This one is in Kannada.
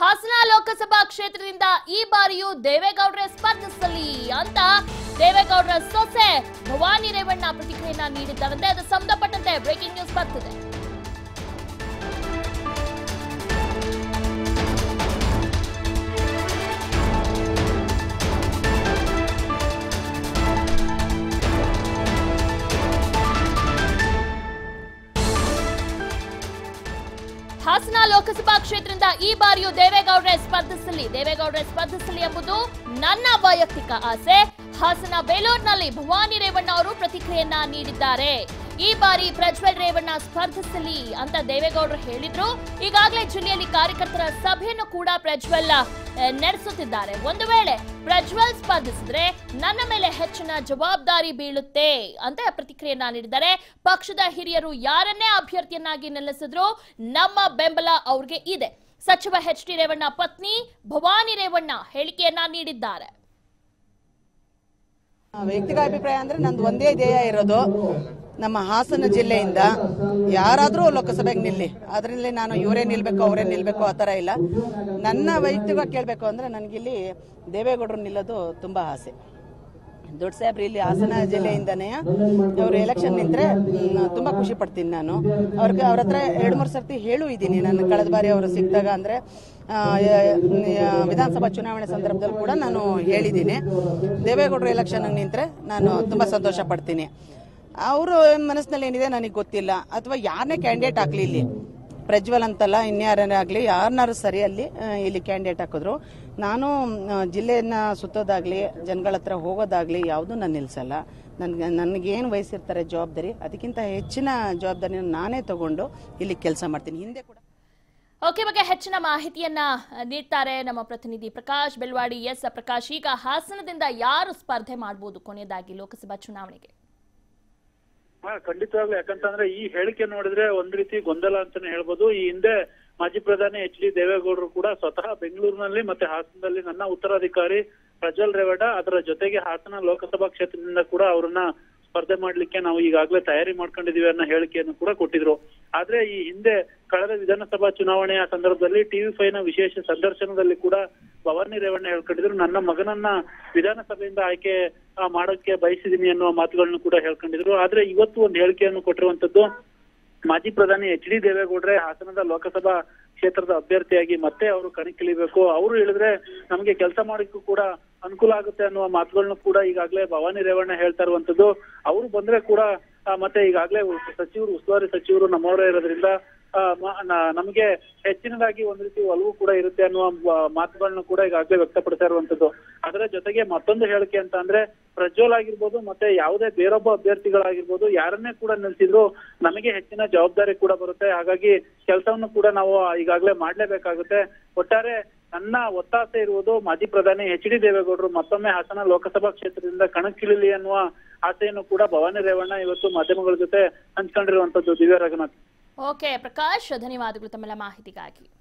ಹಾಸನ ಲೋಕಸಭಾ ಕ್ಷೇತ್ರದಿಂದ ಈ ಬಾರಿಯೂ ದೇವೇಗೌಡರೇ ಸ್ಪರ್ಧಿಸಲಿ ಅಂತ ದೇವೇಗೌಡರ ಸೊಸೆ ಭವಾನಿ ರೇವಣ್ಣ ಪ್ರತಿಕ್ರಿಯೆಯನ್ನ ನೀಡಿದ್ದಾರಂತೆ ಅದು ಸಂಬಂಧಪಟ್ಟಂತೆ ಬ್ರೇಕಿಂಗ್ ನ್ಯೂಸ್ ಬರ್ತಿದೆ ಹಾಸನ ಲೋಕಸಭಾ ಕ್ಷೇತ್ರದಿಂದ ಈ ಬಾರಿಯೂ ದೇವೇಗೌಡರೇ ಸ್ಪರ್ಧಿಸಲಿ ದೇವೇಗೌಡರೇ ಸ್ಪರ್ಧಿಸಲಿ ಎಂಬುದು ನನ್ನ ವೈಯಕ್ತಿಕ ಆಸೆ ಹಾಸನ ಬೇಲೂರಿನಲ್ಲಿ ಭವಾನಿ ರೇವಣ್ಣ ಅವರು ಪ್ರತಿಕ್ರಿಯೆಯನ್ನ ನೀಡಿದ್ದಾರೆ ಈ ಬಾರಿ ಪ್ರಜ್ವಲ್ ರೇವಣ್ಣ ಸ್ಪರ್ಧಿಸಲಿ ಅಂತ ದೇವೇಗೌಡರು ಹೇಳಿದ್ರು ಈಗಾಗಲೇ ಜಿಲ್ಲೆಯಲ್ಲಿ ಕಾರ್ಯಕರ್ತರ ಸಭೆಯನ್ನು ಕೂಡ ಪ್ರಜ್ವಲ್ ಆ, ನಡೆಸುತ್ತಿದ್ದಾರೆ ಒಂದು ವೇಳೆ ಪ್ರಜ್ವಲ್ ಸ್ಪರ್ಧಿಸಿದ್ರೆ ನನ್ನ ಮೇಲೆ ಹೆಚ್ಚಿನ ಜವಾಬ್ದಾರಿ ಬೀಳುತ್ತೆ ಅಂತ ಪ್ರತಿಕ್ರಿಯೆಯನ್ನ ನೀಡಿದ್ದಾರೆ ಪಕ್ಷದ ಹಿರಿಯರು ಯಾರನ್ನೇ ಅಭ್ಯರ್ಥಿಯನ್ನಾಗಿ ನಿಲ್ಲಿಸಿದ್ರು ನಮ್ಮ ಬೆಂಬಲ ಅವ್ರಿಗೆ ಇದೆ ಸಚಿವ ಎಚ್ ಡಿ ರೇವಣ್ಣ ಪತ್ನಿ ಭವಾನಿ ರೇವಣ್ಣ ಹೇಳಿಕೆಯನ್ನ ನೀಡಿದ್ದಾರೆ ವೈಯಕ್ತಿಕ ಅಭಿಪ್ರಾಯ ಅಂದ್ರೆ ನಂದು ಒಂದೇ ಧ್ಯೇಯ ಇರೋದು ನಮ್ಮ ಹಾಸನ ಜಿಲ್ಲೆಯಿಂದ ಯಾರಾದರೂ ಲೋಕಸಭೆಗೆ ನಿಲ್ಲಿ ಅದರಲ್ಲಿ ನಾನು ಇವರೇ ನಿಲ್ಬೇಕು ಅವರೇ ನಿಲ್ಬೇಕು ಆ ಥರ ಇಲ್ಲ ನನ್ನ ವೈಯಕ್ತಿಕವಾಗಿ ಕೇಳಬೇಕು ಅಂದ್ರೆ ನನಗಿಲ್ಲಿ ದೇವೇಗೌಡರು ನಿಲ್ಲೋದು ತುಂಬಾ ಆಸೆ ದೊಡ್ಡ ಸಾಹೇಬ್ರು ಇಲ್ಲಿ ಹಾಸನ ಜಿಲ್ಲೆಯಿಂದನೇ ಅವರು ಎಲೆಕ್ಷನ್ ನಿಂತ್ರೆ ಮ್, ತುಂಬಾ ಖುಷಿ ಪಡ್ತೀನಿ ನಾನು ಅವ್ರಿಗೆ ಅವ್ರ ಹತ್ರ ಎರಡು ಮೂರು ಸರ್ತಿ ಹೇಳು ಇದ್ದೀನಿ ನಾನು ಕಳೆದ ಬಾರಿ ಅವರು ಸಿಕ್ಕಿದಾಗ ಅಂದ್ರೆ ಆ, ಯ- ಯ- ವಿಧಾನಸಭಾ ಚುನಾವಣೆ ಸಂದರ್ಭದಲ್ಲಿ ಕೂಡ ನಾನು ಹೇಳಿದ್ದೀನಿ ದೇವೇಗೌಡರು ಎಲೆಕ್ಷನ್ ನಿಂತ್ರೆ ನಾನು ತುಂಬಾ ಸಂತೋಷ ಪಡ್ತೀನಿ ಅವರು ಮನಸ್ಸಿನಲ್ಲಿ ಏನಿದೆ ನನಗೆ ಗೊತ್ತಿಲ್ಲ ಅಥವಾ ಯಾರನ್ನೇ ಕ್ಯಾಂಡಿಡೇಟ್ ಹಾಕ್ಲಿ ಇಲ್ಲಿ ಪ್ರಜ್ವಲ್ ಅಂತಲ್ಲ ಇನ್ಯಾರೇ ಆಗಲಿ ಯಾರನ್ನಾರು ಸರಿ ಅಲ್ಲಿ ಆ, ಇಲ್ಲಿ ಕ್ಯಾಂಡಿಡೇಟ್ ಹಾಕಿದ್ರು ನಾನು ಆ, ಜಿಲ್ಲೆಯನ್ನ ಸುತ್ತೋದಾಗ್ಲಿ ಜನಗಳ ಹತ್ರ ಹೋಗೋದಾಗ್ಲಿ ಯಾವುದೂ ನಾನು ನಿಲ್ಸಲ್ಲ ನನ್ಗೆ ನನಗೇನು ವಹಿಸಿರ್ತಾರೆ ಜವಾಬ್ದಾರಿ ಅದಕ್ಕಿಂತ ಹೆಚ್ಚಿನ ಜವಾಬ್ದಾರಿನ ನಾನೇ ತಗೊಂಡು ಇಲ್ಲಿ ಕೆಲಸ ಮಾಡ್ತೀನಿ ಹಿಂದೆ ಕೂಡ ಓಕೆ ಬಗ್ಗೆ ಹೆಚ್ಚಿನ ಮಾಹಿತಿಯನ್ನ ಆ, ನೀಡ್ತಾರೆ ನಮ್ಮ ಪ್ರತಿನಿಧಿ ಪ್ರಕಾಶ್ ಬೆಲ್ವಾಡಿ ಎಸ್ ಪ್ರಕಾಶ್ ಈಗ ಹಾಸನದಿಂದ ಯಾರು ಸ್ಪರ್ಧೆ ಮಾಡಬಹುದು ಕೊನೆಯದಾಗಿ ಲೋಕಸಭಾ ಚುನಾವಣೆಗೆ ಹಾ ಖಂಡಿತವಾಗ್ಲು ಯಾಕಂತಂದ್ರೆ ಈ ಹೇಳಿಕೆ ನೋಡಿದ್ರೆ ಒಂದ್ ರೀತಿ ಗೊಂದಲ ಅಂತಾನೆ ಹೇಳ್ಬೋದು ಈ ಹಿಂದೆ ಮಾಜಿ ಪ್ರಧಾನಿ ಎಚ್ ಡಿ ದೇವೇಗೌಡರು ಕೂಡ ಸ್ವತಃ ಬೆಂಗಳೂರಿನಲ್ಲಿ ಮತ್ತೆ ಹಾಸನದಲ್ಲಿ ನನ್ನ ಉತ್ತರಾಧಿಕಾರಿ ಪ್ರಜ್ವಲ್ ರೇವಣ್ಣ ಅದರ ಜೊತೆಗೆ ಹಾಸನ ಲೋಕಸಭಾ ಕ್ಷೇತ್ರದಿಂದ ಕೂಡ ಅವರನ್ನ ಸ್ಪರ್ಧೆ ಮಾಡ್ಲಿಕ್ಕೆ ನಾವು ಈಗಾಗಲೇ ತಯಾರಿ ಮಾಡ್ಕೊಂಡಿದೀವಿ ಅನ್ನೋ ಹೇಳಿಕೆಯನ್ನು ಕೂಡ ಕೊಟ್ಟಿದ್ರು ಆದ್ರೆ ಈ ಹಿಂದೆ ಕಳೆದ ವಿಧಾನಸಭಾ ಚುನಾವಣೆಯ ಸಂದರ್ಭದಲ್ಲಿ ಟಿವಿ ಫೈವ್ ನ ವಿಶೇಷ ಸಂದರ್ಶನದಲ್ಲಿ ಕೂಡ ಭವಾನಿ ರೇವಣ್ಣ ಹೇಳ್ಕೊಂಡಿದ್ರು ನನ್ನ ಮಗನನ್ನ ವಿಧಾನಸಭೆಯಿಂದ ಆಯ್ಕೆ ಆ, ಮಾಡೋಕೆ ಬಯಸಿದೀನಿ ಅನ್ನುವ ಮಾತುಗಳನ್ನು ಕೂಡ ಹೇಳ್ಕೊಂಡಿದ್ರು ಆದ್ರೆ ಇವತ್ತು ಒಂದು ಹೇಳಿಕೆಯನ್ನು ಕೊಟ್ಟಿರುವಂತದ್ದು ಮಾಜಿ ಪ್ರಧಾನಿ ಎಚ್ ಡಿ ದೇವೇಗೌಡ್ರೆ ಹಾಸನದ ಲೋಕಸಭಾ ಕ್ಷೇತ್ರದ ಅಭ್ಯರ್ಥಿಯಾಗಿ ಮತ್ತೆ ಅವರು ಕಣಕ್ಕಿಳಿಬೇಕು ಅವರು ಹೇಳಿದ್ರೆ ನಮಗೆ ಕೆಲಸ ಮಾಡೋಕ್ಕೂ ಕೂಡ ಅನುಕೂಲ ಆಗುತ್ತೆ ಅನ್ನುವ ಮಾತುಗಳನ್ನು ಕೂಡ ಈಗಾಗಲೇ ಭವಾನಿ ರೇವಣ್ಣ ಹೇಳ್ತಾ ಇರುವಂತದ್ದು ಅವರು ಬಂದ್ರೆ ಕೂಡ ಆ, ಮತ್ತೆ ಈಗಾಗಲೇ ಸಚಿವರು ಉಸ್ತುವಾರಿ ಸಚಿವರು ನಮ್ಮವರೇ ಇರೋದ್ರಿಂದ ಆ, ಮ- ನ- ನಮಗೆ ಹೆಚ್ಚಿನದಾಗಿ ಒಂದ್ ರೀತಿ ಒಲವು ಕೂಡ ಇರುತ್ತೆ ಅನ್ನುವ ವ- ಮಾತುಗಳನ್ನು ಕೂಡ ಈಗಾಗಲೇ ವ್ಯಕ್ತಪಡ್ತಾ ಇರುವಂತದ್ದು ಅದರ ಜೊತೆಗೆ ಮತ್ತೊಂದು ಹೇಳಿಕೆ ಅಂತ ಅಂದ್ರೆ ಪ್ರಜ್ವಲ್ ಆಗಿರ್ಬೋದು ಮತ್ತೆ ಯಾವುದೇ ಬೇರೊಬ್ಬ ಅಭ್ಯರ್ಥಿಗಳಾಗಿರ್ಬೋದು ಯಾರನ್ನೇ ಕೂಡ ನಿಲ್ಸಿದ್ರು ನಮಗೆ ಹೆಚ್ಚಿನ ಜವಾಬ್ದಾರಿ ಕೂಡ ಬರುತ್ತೆ ಹಾಗಾಗಿ ಕೆಲಸವನ್ನು ಕೂಡ ನಾವು ಈಗಾಗಲೇ ಮಾಡ್ಲೇಬೇಕಾಗುತ್ತೆ ಒಟ್ಟಾರೆ ನನ್ನ ಒತ್ತಾಸೆ ಇರುವುದು ಮಾಜಿ ಪ್ರಧಾನಿ ಎಚ್ ಡಿ ದೇವೇಗೌಡರು ಮತ್ತೊಮ್ಮೆ ಹಾಸನ ಲೋಕಸಭಾ ಕ್ಷೇತ್ರದಿಂದ ಕಣಕ್ಕಿಳಿಲಿ ಅನ್ನುವ ಆಸೆಯನ್ನು ಕೂಡ ಭವಾನಿ ರೇವಣ್ಣ ಇವತ್ತು ಮಾಧ್ಯಮಗಳ ಜೊತೆ ಹಂಚ್ಕೊಂಡಿರುವಂತದ್ದು ದಿವ್ಯ ರಘುನಾಥ್ ಓಕೆ ಪ್ರಕಾಶ್ ಧನ್ಯವಾದಗಳು ತಮ್ಮೆಲ್ಲ ಮಾಹಿತಿಗಾಗಿ